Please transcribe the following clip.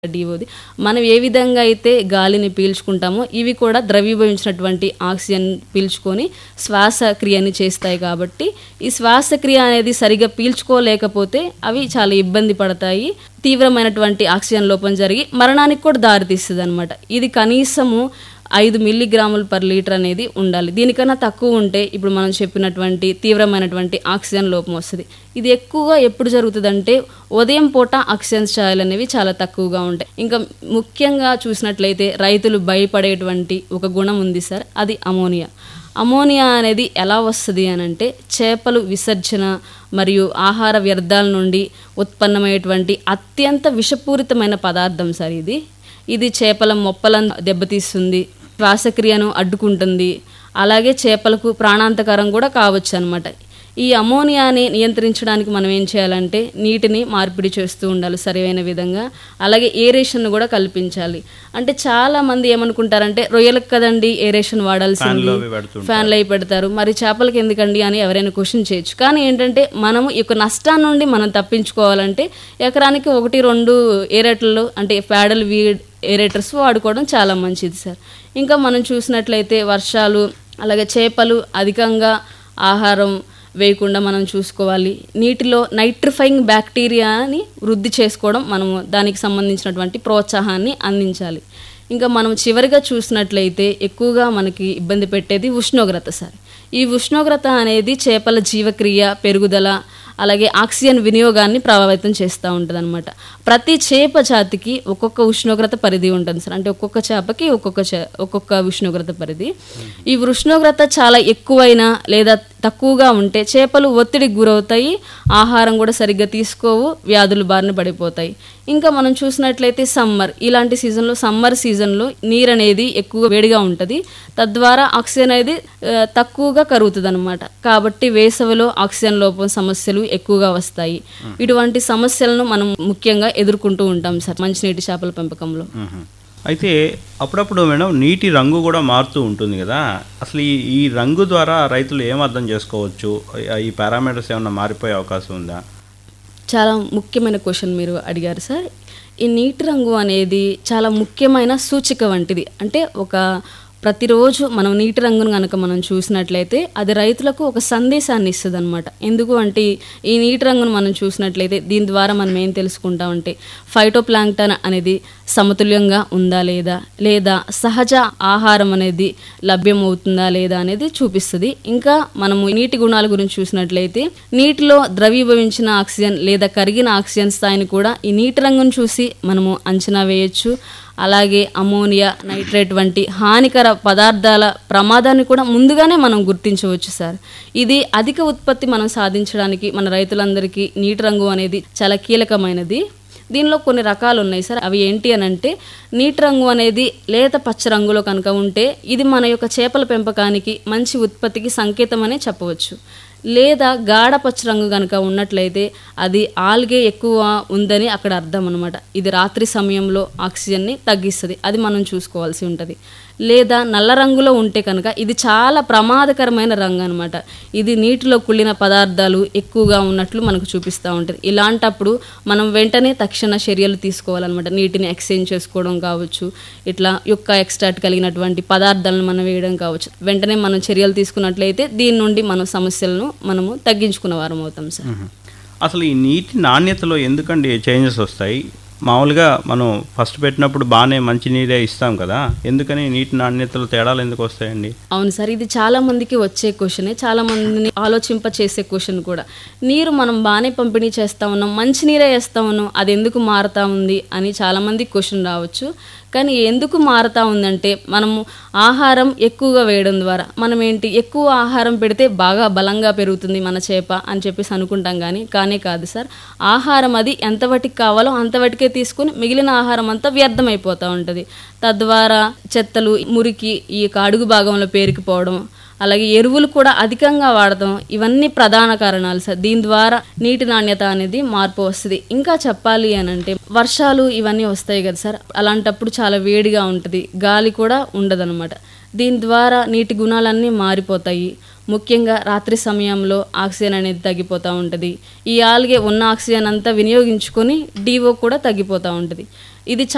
డిఓది మనం ఏ విధంగా అయితే గాలిని పీల్చుకుంటామో ఇవి కూడా ద్రవీభవించినటువంటి ఆక్సిజన్ పీల్చుకొని శ్వాసక్రియని చేస్తాయి కాబట్టి ఈ శ్వాసక్రియ అనేది సరిగా పీల్చుకోలేకపోతే అవి చాలా ఇబ్బంది పడతాయి తీవ్రమైనటువంటి ఆక్సిజన్ లోపం జరిగి మరణానికి కూడా దారితీస్తుంది అనమాట ఇది కనీసము ఐదు మిల్లీగ్రాములు పర్ లీటర్ అనేది ఉండాలి దీనికన్నా తక్కువ ఉంటే ఇప్పుడు మనం చెప్పినటువంటి తీవ్రమైనటువంటి ఆక్సిజన్ లోపం వస్తుంది ఇది ఎక్కువగా ఎప్పుడు జరుగుతుందంటే ఉదయం పూట ఆక్సిజన్ స్థాయిలు అనేవి చాలా తక్కువగా ఉంటాయి ఇంకా ముఖ్యంగా చూసినట్లయితే రైతులు భయపడేటువంటి ఒక గుణం ఉంది సార్ అది అమోనియా అమోనియా అనేది ఎలా వస్తుంది అని అంటే చేపలు విసర్జన మరియు ఆహార వ్యర్థాల నుండి ఉత్పన్నమయ్యేటువంటి అత్యంత విషపూరితమైన పదార్థం సార్ ఇది ఇది చేపల మొప్పలను దెబ్బతీస్తుంది శ్వాసక్రియను అడ్డుకుంటుంది అలాగే చేపలకు ప్రాణాంతకరం కూడా కావచ్చు అనమాట ఈ అమోనియాని నియంత్రించడానికి మనం ఏం చేయాలంటే నీటిని మార్పిడి చేస్తూ ఉండాలి సరైన విధంగా అలాగే ఏరేషన్ కూడా కల్పించాలి అంటే చాలా మంది ఏమనుకుంటారంటే రొయ్యలకు కదండి ఏరేషన్ వాడాల్సింది ఫ్యాన్లో అవి పెడుతుంటారు. ఫ్యాన్లు అయి పెడతారు మరి చేపలకి ఎందుకండి అని ఎవరైనా క్వశ్చన్ చేయొచ్చు కానీ ఏంటంటే మనము ఈ యొక్క నష్టాన్ని నుండి మనం తప్పించుకోవాలంటే ఎకరానికి ఒకటి రెండు ఏరేటర్లు అంటే ప్యాడల్ వీడ్ ఏరేటర్స్ వాడుకోవడం చాలా మంచిది సార్ ఇంకా మనం చూసినట్లయితే వర్షాలు అలాగే చేపలు అధికంగా ఆహారం వేయకుండా మనం చూసుకోవాలి నీటిలో నైట్రిఫైయింగ్ బ్యాక్టీరియాని వృద్ధి చేసుకోవడం మనము దానికి సంబంధించినటువంటి ప్రోత్సాహాన్ని అందించాలి ఇంకా మనం చివరిగా చూసినట్లయితే ఎక్కువగా మనకి ఇబ్బంది పెట్టేది ఉష్ణోగ్రత సార్ ఈ ఉష్ణోగ్రత అనేది చేపల జీవక్రియ పెరుగుదల అలాగే ఆక్సిజన్ వినియోగాన్ని ప్రభావితం చేస్తూ ఉంటుంది అనమాట ప్రతి చేప జాతికి ఒక్కొక్క ఉష్ణోగ్రత పరిధి ఉంటుంది సార్ అంటే ఒక్కొక్క చేపకి ఒక్కొక్క చే ఒక్కొక్క ఉష్ణోగ్రత పరిధి ఈ ఉష్ణోగ్రత చాలా ఎక్కువైనా లేదా తక్కువగా ఉంటే చేపలు ఒత్తిడికి గురవుతాయి ఆహారం కూడా సరిగ్గా తీసుకోవు వ్యాధులు బారిన పడిపోతాయి ఇంకా మనం చూసినట్లయితే సమ్మర్ ఇలాంటి సీజన్లో సమ్మర్ సీజన్లో నీరు అనేది ఎక్కువ వేడిగా ఉంటుంది తద్వారా ఆక్సిజన్ అనేది ఆ, తక్కువగా కరుగుతుంది అనమాట కాబట్టి వేసవిలో ఆక్సిజన్ లోపం సమస్యలు ఎక్కువగా వస్తాయి ఇటువంటి సమస్యలను మనం ముఖ్యంగా ఎదుర్కొంటూ ఉంటాం సార్ మంచినీటి చేపల పెంపకంలో మ్మ్. అయితే అప్పుడప్పుడు మేడం నీటి రంగు కూడా మారుతూ ఉంటుంది కదా అసలు ఈ ఈ రంగు ద్వారా రైతులు ఏం అర్థం చేసుకోవచ్చు ఈ పారామీటర్స్ ఏమైనా మారిపోయే అవకాశం ఉందా చాలా ముఖ్యమైన క్వశ్చన్ మీరు అడిగారు సార్ ఈ నీటి రంగు అనేది చాలా ముఖ్యమైన సూచిక వంటిది అంటే ఒక ప్రతిరోజు మనం నీటి రంగును కనుక మనం చూసినట్లయితే అది రైతులకు ఒక సందేశాన్ని ఇస్తుంది అనమాట ఎందుకు అంటే ఈ నీటి రంగును మనం చూసినట్లయితే దీని ద్వారా మనం ఏం తెలుసుకుంటామంటే ఫైటోప్లాంక్టన్ అనేది సమతుల్యంగా ఉందా లేదా లేదా సహజ ఆహారం అనేది లభ్యమవుతుందా లేదా అనేది చూపిస్తుంది ఇంకా మనము నీటి గుణాల గురించి చూసినట్లయితే నీటిలో ద్రవీభవించిన ఆక్సిజన్ లేదా కరిగిన ఆక్సిజన్ స్థాయిని కూడా ఈ నీటి రంగును చూసి మనము అంచనా వేయొచ్చు అలాగే అమోనియా నైట్రేట్ వంటి హానికర పదార్థాల ప్రమాదాన్ని కూడా ముందుగానే మనం గుర్తించవచ్చు సార్ ఇది అధిక ఉత్పత్తి మనం సాధించడానికి మన రైతులందరికీ నీటి రంగు అనేది చాలా కీలకమైనది దీనిలో కొన్ని రకాలు ఉన్నాయి సార్ అవి ఏంటి అని అంటే నీటి రంగు అనేది లేత పచ్చ రంగులో కనుక ఉంటే ఇది మన యొక్క చేపల పెంపకానికి మంచి ఉత్పత్తికి సంకేతం అనే చెప్పవచ్చు లేదా గాఢ పచ్చ రంగు కనుక ఉన్నట్లయితే అది ఆల్గే ఎక్కువ ఉందని అక్కడ అర్థం అనమాట ఇది రాత్రి సమయంలో ఆక్సిజన్ని తగ్గిస్తుంది అది మనం చూసుకోవాల్సి ఉంటుంది లేదా నల్ల రంగులో ఉంటే కనుక ఇది చాలా ప్రమాదకరమైన రంగు అనమాట ఇది నీటిలో కుళ్ళిన పదార్థాలు ఎక్కువగా ఉన్నట్లు మనకు చూపిస్తూ ఉంటుంది ఇలాంటప్పుడు మనం వెంటనే తక్షణ చర్యలు తీసుకోవాలన్నమాట నీటిని ఎక్స్చేంజ్ చేసుకోవడం కావచ్చు ఇట్లా యొక్క ఎక్స్ట్రాక్ట్ కలిగినటువంటి పదార్థాలను మనం వేయడం కావచ్చు వెంటనే మనం చర్యలు తీసుకున్నట్లయితే దీని నుండి మనం సమస్యలను మనము తగ్గించుకున్న వారం అవుతాం సార్ మ్మ్. అసలు ఈ నీటి నాణ్యతలో ఎందుకండి చేంజెస్ వస్తాయి మామూలుగా మనం ఫస్ట్ పెట్టినప్పుడు బాగానే మంచి నీరే ఇస్తాం కదా ఎందుకని నీటి నాణ్యతలో తేడాలు ఎందుకు వస్తాయండి అవును సార్ ఇది చాలా మందికి వచ్చే క్వశ్చనే చాలా మందిని ఆలోచింప చేసే క్వశ్చన్ కూడా నీరు మనం బాగానే పంపిణీ చేస్తా ఉన్నాం మంచి నీరే వేస్తా ఉన్నాం అది ఎందుకు మారుతా ఉంది అని చాలా మందికి క్వశ్చన్ రావచ్చు కానీ ఎందుకు మారుతా ఉందంటే మనము ఆహారం ఎక్కువగా వేయడం ద్వారా మనం ఏంటి ఎక్కువ ఆహారం పెడితే బాగా బలంగా పెరుగుతుంది మన చేప అని చెప్పేసి అనుకుంటాం కానీ కానే కాదు సార్ ఆహారం అది ఎంతవటికి కావాలో అంతవటికే తీసుకుని మిగిలిన ఆహారం అంతా వ్యర్థమైపోతూ ఉంటుంది తద్వారా చెత్తలు మురికి ఈ యొక్క అడుగు భాగంలో పేరుకుపోవడం అలాగే ఎరువులు కూడా అధికంగా వాడటం ఇవన్నీ ప్రధాన కారణాలు సార్ దీని ద్వారా నీటి నాణ్యత అనేది మార్పు వస్తుంది ఇంకా చెప్పాలి అని అంటే వర్షాలు ఇవన్నీ వస్తాయి కదా సార్ అలాంటప్పుడు చాలా వేడిగా ఉంటుంది గాలి కూడా ఉండదన్నమాట దీని ద్వారా నీటి గుణాలన్నీ మారిపోతాయి ముఖ్యంగా రాత్రి సమయంలో ఆక్సిజన్ అనేది తగ్గిపోతూ ఉంటుంది ఈ ఆల్గే ఉన్న ఆక్సిజన్ అంతా వినియోగించుకొని డివో కూడా తగ్గిపోతూ ఉంటుంది ఇది